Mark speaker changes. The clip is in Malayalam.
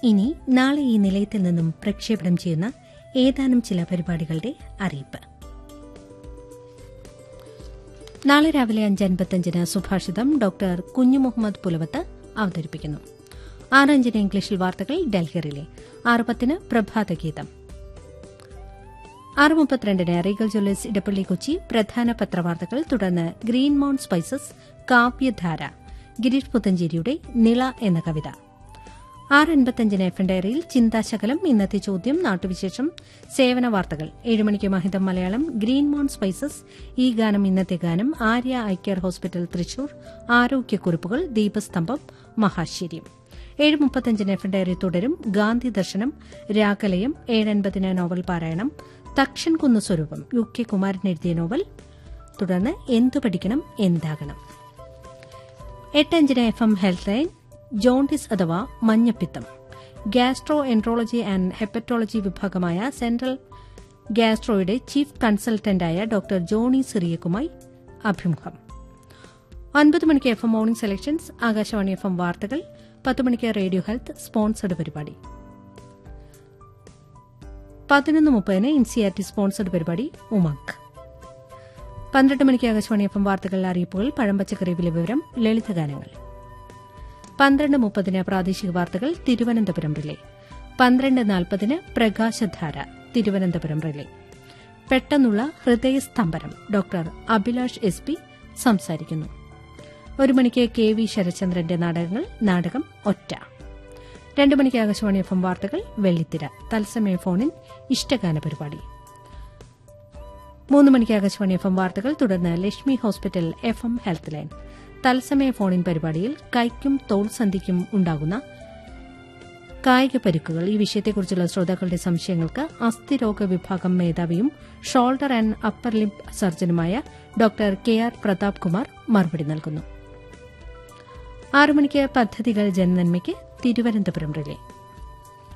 Speaker 1: ഇനി നാളെ ഈ നിലയത്തിൽ നിന്നും പ്രക്ഷേപണം ചെയ്യുന്ന ഏതാനും ചില പരിപാടികളുടെ അറിയിപ്പ് നാളെ രാവിലെ അഞ്ച് അൻപത്തഞ്ചിന് സുഭാഷിതം ഡോക്ടർ കുഞ്ഞു മുഹമ്മദ് പുലവത്ത് അവതരിപ്പിക്കുന്നു ആറ് അഞ്ചിന് ഇംഗ്ലീഷിൽ വാർത്തകൾ ഡൽഹിയിലെ ആറ് പത്തിന് പ്രഭാതഗീതം ആറ് മുപ്പത്തിരണ്ടിന് റീഗൽ ജ്വല്ലേഴ്സ് ഇടപ്പള്ളി കൊച്ചി പ്രധാന പത്രവാർത്തകൾ തുടർന്ന് ഗ്രീൻ മൗണ്ട് സ്പൈസസ് കാവ്യധാര ഗിരീഷ് പുത്തഞ്ചേരിയുടെ നിള എന്ന കവിത ആറ് അൻപത്തഞ്ചിന് എഫ് എൻ ഡയറിയിൽ ചിന്താശകലം ഇന്നത്തെ ചോദ്യം നാട്ടുവിശേഷം സേവന വാർത്തകൾ ഏഴ് മണിക്ക് മഹിതം മലയാളം ഗ്രീൻ മൗണ്ട് സ്പൈസസ് ഈ ഗാനം ഇന്നത്തെ ഗാനം ആര്യ ഐക്യർ ഹോസ്പിറ്റൽ തൃശൂർ ആരോഗ്യക്കുറിപ്പുകൾ ദീപസ്തംഭം മഹാശ്ചര്യം ഏഴ് മുപ്പത്തഞ്ചിന് എഫ് എൻ ഡയറി തുടരും ഗാന്ധി ദർശനം രാഗലയം ഏഴൻപതിന് നോവൽ പാരായണം തക്ഷൻ കുന്ന് സ്വരൂപം യു കെ കുമാരൻ എഴുതിയ നോവൽ തുടർന്ന് എന്തു പഠിക്കണം എന്താകണം എട്ടഞ്ചിന് F M health line jaundice അഥവാ മഞ്ഞപ്പിത്തം ഗ്യാസ്ട്രോ എൻട്രോളജി ആൻഡ് ഹെപ്പറ്റോളജി വിഭാഗമായ സെൻട്രൽ ഗ്യാസ്ട്രോയുടെ ചീഫ് കൺസൾട്ടന്റായ ഡോക്ടർ ജോണി സിറിയക്കുമായി അഭിമുഖം ഒൻപത് മണിക്ക് F M morning selections Akashvani F M വാർത്തകൾ പത്ത് മണിക്ക് റേഡിയോ ഹെൽത്ത് സ്പോൺസർഡ് പരിപാടി പതിനൊന്ന് മുപ്പതിന് ഇൻസിആർടി സ്പോൺസർഡ് പരിപാടി ഉമങ്ക് പന്ത്രണ്ട് മണിക്ക് ആകാശവാണി എഫ് എം വാർത്തകൾ അറിയിപ്പുകൾ പഴംപച്ചക്കറി വില വിവരം ലളിതഗാനങ്ങൾ പന്ത്രണ്ട് മുപ്പതിന് പ്രാദേശിക വാർത്തകൾ തിരുവനന്തപുരം റിലേ പന്ത്രണ്ട് നാൽപ്പതിന് പ്രകാശധാര തിരുവനന്തപുരം റിലേ പെട്ടെന്നുള്ള ഹൃദയസ്തംഭനം ഡോക്ടർ അഭിലാഷ് എസ് പി സംസാരിക്കുന്നു ഒരു മണിക്ക് കെ വി ശരചന്ദ്രന്റെ നാടകങ്ങൾ നാടകം ഒറ്റ രണ്ടു മണിക്ക് ആകാശവാണി എഫ് എം വാർത്തകൾ വെള്ളിത്തിര തത്സമയ ഫോണിൻ ഇഷ്ടഗാന പരിപാടി മൂന്ന് മണിക്ക് ആകാശവാണി എഫ് എം വാർത്തകൾ തുടർന്ന് Lakshmi hospital F M health line തത്സമയ ഫോണിൻ പരിപാടിയിൽ കൈക്കും തോൾ സന്ധിക്കും ഉണ്ടാകുന്ന കായിക പരിക്കുകൾ ഈ വിഷയത്തെക്കുറിച്ചുള്ള ശ്രോതാക്കളുടെ സംശയങ്ങൾക്ക് അസ്ഥിരോഗ വിഭാഗം മേധാവിയും ഷോൾഡർ ആൻഡ് അപ്പർ ലിംബ് സർജനുമായ doctor K R Prathap Kumar മറുപടി നൽകുന്നു ആറു മണിക്ക് പദ്ധതികൾ ജനനന്മയ്ക്ക് തിരുവനന്തപുരം റിലേ